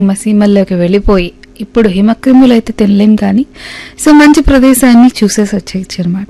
మసీమల్లోకి వెళ్ళిపోయి ఇప్పుడు హిమక్రిములు అయితే తినలేం కానీ సో మంచి ప్రదేశాన్ని చూసేసి వచ్చేయచ్చు అనమాట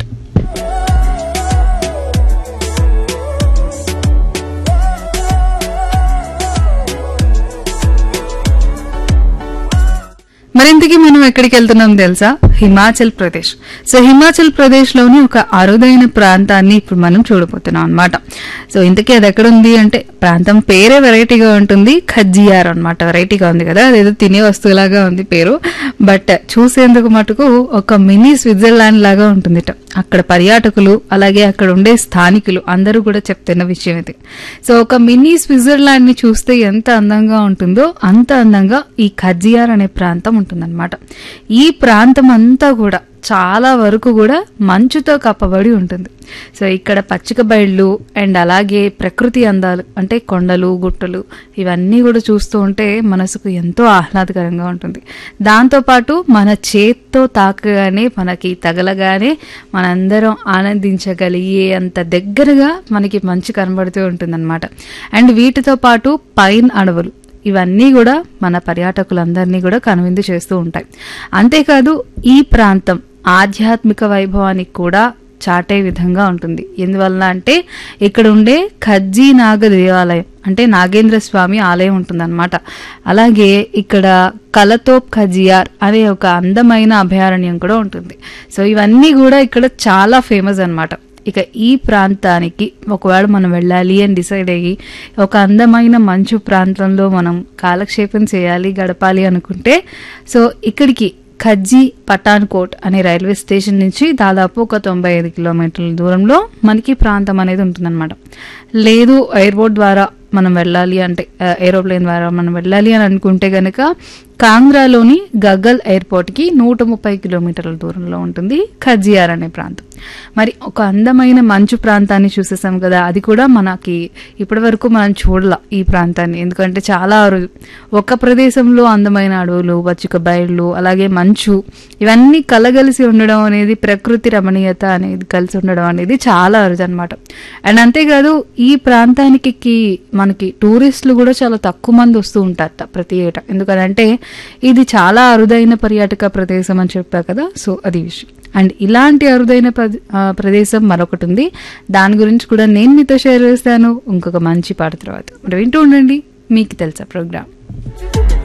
మరింతకి మనం ఎక్కడికి వెళ్తున్నాం తెలుసా హిమాచల్ ప్రదేశ్ సో హిమాచల్ ప్రదేశ్ లోని ఒక అరుదైన ప్రాంతాన్ని ఇప్పుడు మనం చూడబోతున్నాం అన్నమాట సో ఇంతకీ అది ఎక్కడ ఉంది అంటే ప్రాంతం పేరే వెరైటీగా ఉంటుంది ఖజ్జియార్ అన్నమాట వెరైటీగా ఉంది కదా అదేదో తినే వస్తువులాగా ఉంది పేరు బట్ చూసేందుకు మటుకు ఒక మినీ స్విట్జర్లాండ్ లాగా ఉంటుంది అక్కడ పర్యాటకులు అలాగే అక్కడ ఉండే స్థానికులు అందరూ కూడా చెప్తున్న విషయం ఇది సో ఒక మినీ స్విట్జర్లాండ్ ని చూస్తే ఎంత అందంగా ఉంటుందో అంత అందంగా ఈ ఖజ్జియార్ అనే ప్రాంతం ఉంటుందన్నమాట ఈ ప్రాంతం అంతా కూడా చాలా వరకు కూడా మంచుతో కప్పబడి ఉంటుంది సో ఇక్కడ పచ్చిక బయళ్ళు అండ్ అలాగే ప్రకృతి అందాలు అంటే కొండలు గుట్టలు ఇవన్నీ కూడా చూస్తూ ఉంటే మనసుకు ఎంతో ఆహ్లాదకరంగా ఉంటుంది దాంతోపాటు మన చేత్తో తాకగానే మనకి తగలగానే మనందరం ఆనందించగలిగే అంత దగ్గరగా మనకి మంచు కనబడుతూ ఉంటుందన్నమాట అండ్ వీటితో పాటు పైన్ అడవులు ఇవన్నీ కూడా మన పర్యాటకులందరినీ కూడా కనువిందు చేస్తూ ఉంటాయి అంతేకాదు ఈ ప్రాంతం ఆధ్యాత్మిక వైభవానికి కూడా చాటే విధంగా ఉంటుంది ఎందువల్ల అంటే ఇక్కడ ఉండే ఖజ్జీ నాగ దేవాలయం అంటే నాగేంద్ర స్వామి ఆలయం ఉంటుందన్నమాట అలాగే ఇక్కడ కలతోప్ ఖజియార్ అనే ఒక అందమైన అభయారణ్యం కూడా ఉంటుంది సో ఇవన్నీ కూడా ఇక్కడ చాలా ఫేమస్ అన్నమాట ఇక ఈ ప్రాంతానికి ఒకవేళ మనం వెళ్ళాలి అని డిసైడ్ అయ్యి ఒక అందమైన మంచు ప్రాంతంలో మనం కాలక్షేపం చేయాలి గడపాలి అనుకుంటే సో ఇక్కడికి ఖజ్జీ పఠాన్కోట్ అనే రైల్వే స్టేషన్ నుంచి దాదాపు ఒక తొంభై ఐదు కిలోమీటర్ల దూరంలో మనకి ప్రాంతం అనేది ఉంటుందన్నమాట లేదు ఎయిర్పోర్ట్ ద్వారా మనం వెళ్ళాలి అంటే ఏరోప్లేన్ ద్వారా మనం వెళ్ళాలి అని అనుకుంటే గనక కాంగ్రాలోని గగ్గల్ ఎయిర్పోర్ట్కి నూట ముప్పై కిలోమీటర్ల దూరంలో ఉంటుంది ఖజియార్ అనే ప్రాంతం మరి ఒక అందమైన మంచు ప్రాంతాన్ని చూసేసాం కదా అది కూడా మనకి ఇప్పటి వరకు మనం చూడాల ఈ ప్రాంతాన్ని ఎందుకంటే చాలా అరుదు ఒక ప్రదేశంలో అందమైన అడవులు పచ్చిక బయళ్ళు అలాగే మంచు ఇవన్నీ కలగలిసి ఉండడం అనేది ప్రకృతి రమణీయత అనేది కలిసి ఉండడం అనేది చాలా అరుదు అనమాట అండ్ అంతేకాదు ఈ ప్రాంతానికి మనకి టూరిస్టులు కూడా చాలా తక్కువ మంది వస్తూ ఉంటారట ప్రతి ఏటా ఎందుకంటే ఇది చాలా అరుదైన పర్యాటక ప్రదేశం అని చెప్పా కదా సో అది విషయం అండ్ ఇలాంటి అరుదైన ప్రద- ఆ, ప్రదేశం మరొకటి ఉంది దాని గురించి కూడా నేను మీతో షేర్ చేస్తాను ఇంకొక మంచి పాట తర్వాత మరి వింటూ ఉండండి మీకు తెలుసా ప్రోగ్రామ్